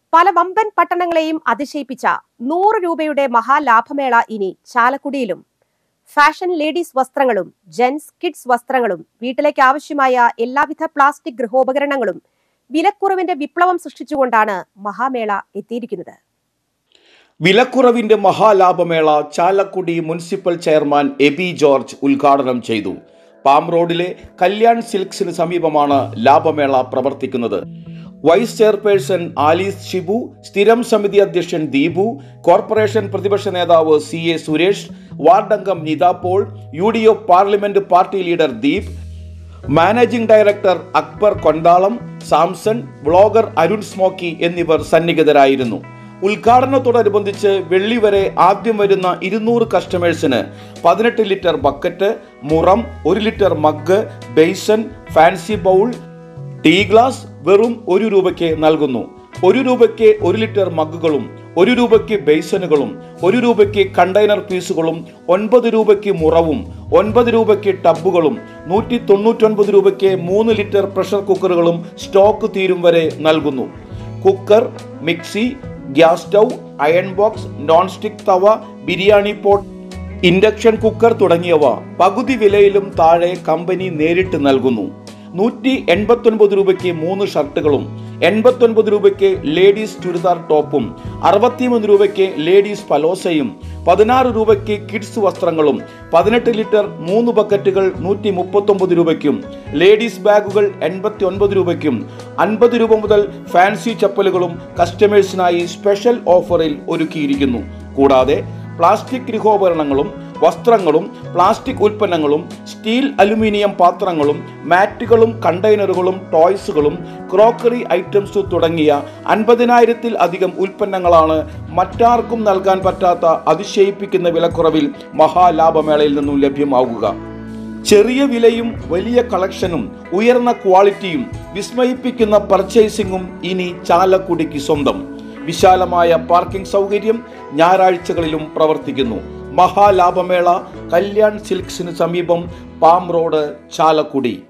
പല വമ്പൻ പട്ടണങ്ങളെയും അതിശയിപ്പിച്ച നൂറ് രൂപയുടെ മഹാലാഭമേള ഇനി ചാലക്കുടിയിലും ഫാഷൻ ലേഡീസ് വസ്ത്രങ്ങളും ജെൻസ് കിഡ്സ് വസ്ത്രങ്ങളും വീട്ടിലേക്ക് ആവശ്യമായ എല്ലാവിധ പ്ലാസ്റ്റിക് ഗൃഹോപകരണങ്ങളും വിലക്കുറവിന്റെ വിപ്ലവം സൃഷ്ടിച്ചുകൊണ്ടാണ് മഹാമേള എത്തിയിരിക്കുന്നത് വിലക്കുറവിന്റെ മഹാലാഭമേള ചാലക്കുടി മുനിസിപ്പൽ ചെയർമാൻ എബി ജോർജ് ഉദ്ഘാടനം ചെയ്തു പാം റോഡിലെ കല്യാൺ സിൽക്സിന് സമീപമാണ് ലാഭമേള പ്രവർത്തിക്കുന്നത് വൈസ് ചെയർപേഴ്സൺ ആലീസ് ഷിബു സ്ഥിരം സമിതി അധ്യക്ഷൻ ദീപു കോർപ്പറേഷൻ പ്രതിപക്ഷ നേതാവ് സി എ സുരേഷ് വാർഡംഗം Nitha Paul U D F parliament party leader Deep managing director Akbar Kondalam Samson blogger Arun Smokey എന്നിവർ സന്നിഹിതരായിരുന്നു ഉദ്ഘാടനത്തോടനുബന്ധിച്ച് വെള്ളി വരെ ആദ്യം വരുന്ന ഇരുന്നൂറ് കസ്റ്റമേഴ്സിന് പതിനെട്ട് ലിറ്റർ ബക്കറ്റ് മുറം ഒരു litre mug basin fancy bowl tea glass വെറും ഒരു രൂപയ്ക്ക് നൽകുന്നു ഒരു രൂപയ്ക്ക് ഒരു ലിറ്റർ മഗ്ഗുകളും ഒരു രൂപയ്ക്ക് ബേസനുകളും ഒരു രൂപയ്ക്ക് കണ്ടെയ്നർ പീസുകളും ഒൻപത് രൂപയ്ക്ക് മുറവും ഒൻപത് രൂപയ്ക്ക് ടബുകളും നൂറ്റി തൊണ്ണൂറ്റൊൻപത് രൂപയ്ക്ക് മൂന്ന് ലിറ്റർ പ്രഷർ കുക്കറുകളും സ്റ്റോക്ക് തീരും വരെ നൽകുന്നു cooker mixie gas stove iron box non stick tawa biryani pot induction cooker തുടങ്ങിയവ പകുതി വിലയിലും താഴെ കമ്പനി നേരിട്ട് നൽകുന്നു നൂറ്റി എൺപത്തൊൻപത് രൂപയ്ക്ക് മൂന്ന് ഷർട്ടുകളും എൺപത്തൊൻപത് രൂപയ്ക്ക് ലേഡീസ് ചുരിദാർ ടോപ്പും അറുപത്തിമൂന്ന് രൂപയ്ക്ക് ലേഡീസ് പലോസയും പതിനാറ് രൂപയ്ക്ക് കിഡ്സ് വസ്ത്രങ്ങളും പതിനെട്ട് ലിറ്റർ മൂന്ന് ബക്കറ്റുകൾ നൂറ്റി മുപ്പത്തൊമ്പത് രൂപയ്ക്കും ലേഡീസ് ബാഗുകൾ എൺപത്തി ഒൻപത് രൂപയ്ക്കും അൻപത് രൂപ മുതൽ ഫാൻസി ചപ്പലുകളും കസ്റ്റമേഴ്സിനായി സ്പെഷ്യൽ ഓഫറിൽ ഒരുക്കിയിരിക്കുന്നു കൂടാതെ പ്ലാസ്റ്റിക് ഗൃഹോപകരണങ്ങളും വസ്ത്രങ്ങളും പ്ലാസ്റ്റിക് ഉൽപ്പന്നങ്ങളും സ്റ്റീൽ അലുമിനിയം പാത്രങ്ങളും മാറ്റുകളും കണ്ടെയ്നറുകളും ടോയ്സുകളും ക്രോക്കറി ഐറ്റംസ് തുടങ്ങിയ അൻപതിനായിരത്തിൽ അധികം ഉൽപ്പന്നങ്ങളാണ് മറ്റാർക്കും നൽകാൻ പറ്റാത്ത അതിശയിപ്പിക്കുന്ന വിലക്കുറവിൽ മഹാലാഭമേളയിൽ നിന്നും ലഭ്യമാവുക ചെറിയ വിലയും വലിയ കളക്ഷനും ഉയർന്ന ക്വാളിറ്റിയും വിസ്മയിപ്പിക്കുന്ന പർച്ചേസിംഗും ഇനി ചാലക്കുടിക്ക് സ്വന്തം വിശാലമായ പാർക്കിംഗ് സൗകര്യം ഞായറാഴ്ചകളിലും പ്രവർത്തിക്കുന്നു മഹാലാഭമേള കല്യാൺ സിൽക്സിന് സമീപം പാം റോഡ് ചാലക്കുടി